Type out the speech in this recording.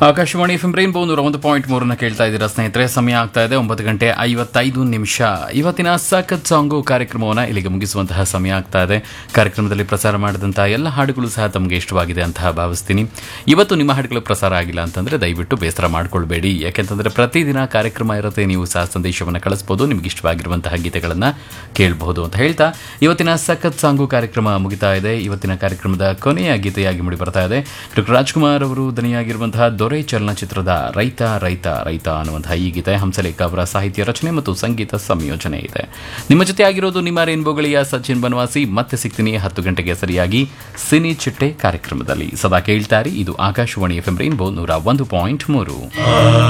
Akashvani F rainbow ನೂರ ಒಂದು point ಮೂರನ್ನ ಕೇಳ್ತಾ ಇದ್ದೀರಾ ಸ್ನೇಹಿತರೆ ಸಮಯ ಆಗ್ತಾ ಇದೆ ಒಂಬತ್ತು ಗಂಟೆ ಐವತ್ತೈದು ನಿಮಿಷ ಇವತ್ತಿನ ಸಖತ್ ಸಾಂಗು ಕಾರ್ಯಕ್ರಮವನ್ನು ಇಲ್ಲಿಗೆ ಮುಗಿಸುವಂತಹ ಸಮಯ ಆಗ್ತಾ ಇದೆ ಕಾರ್ಯಕ್ರಮದಲ್ಲಿ ಪ್ರಸಾರ ಮಾಡಿದಂತಹ ಎಲ್ಲ ಹಾಡುಗಳು ಸಹ ತಮಗೆ ಇಷ್ಟವಾಗಿದೆ ಅಂತ ಭಾವಿಸ್ತೀನಿ ಇವತ್ತು ನಿಮ್ಮ ಹಾಡುಗಳು ಪ್ರಸಾರ ಆಗಿಲ್ಲ ಅಂತಂದ್ರೆ ದಯವಿಟ್ಟು ಬೇಸರ ಮಾಡ್ಕೊಳ್ಬೇಡಿ ಯಾಕೆಂತಂದ್ರೆ ಪ್ರತಿದಿನ ಕಾರ್ಯಕ್ರಮ ಇರುತ್ತೆ ನೀವು ಸಹ ಸಂದೇಶವನ್ನು ಕಳಿಸ್ಬೋದು ನಿಮ್ಗೆ ಇಷ್ಟವಾಗಿರುವಂತಹ ಗೀತೆಗಳನ್ನು ಕೇಳಬಹುದು ಅಂತ ಹೇಳ್ತಾ ಇವತ್ತಿನ ಸಖತ್ ಸಾಂಗು ಕಾರ್ಯಕ್ರಮ ಮುಗಿತಾ ಇದೆ ಇವತ್ತಿನ ಕಾರ್ಯಕ್ರಮದ ಕೊನೆಯ ಗೀತೆಯಾಗಿ ಮೂಡಿ ಬರ್ತಾ ಇದೆ ಡಾಕ್ಟರ್ ರಾಜ್ಕುಮಾರ್ ಅವರು ದನಿಯಾಗಿರುವಂತಹ ದೊರೆ ಚಲನಚಿತ್ರದ ರೈತ ರೈತ ರೈತ ಅನ್ನುವಂತಹ ಈ ಗೀತೆ ಹಂಸಲೇಖ ಅವರ ಸಾಹಿತ್ಯ ರಚನೆ ಮತ್ತು ಸಂಗೀತ ಸಂಯೋಜನೆ ಇದೆ ನಿಮ್ಮ ಜೊತೆ ಆಗಿರೋದು ನಿಮ್ಮ ರೇನ್ಬೋಗಳಿಯ ಸಚಿನ್ ಬನವಾಸಿ ಮತ್ತೆ ಸಿಗ್ತೀನಿ ಹತ್ತು ಗಂಟೆಗೆ ಸರಿಯಾಗಿ ಸಿನಿ ಚಿಟ್ಟೆ ಕಾರ್ಯಕ್ರಮದಲ್ಲಿ ಸದಾ ಕೇಳ್ತಾರಿ ಇದು ಆಕಾಶವಾಣಿ ಎಫ್ ಎಂ ರೈನ್ಬೋ ನೂರ ಒಂದು ಪಾಯಿಂಟ್ ಮೂರು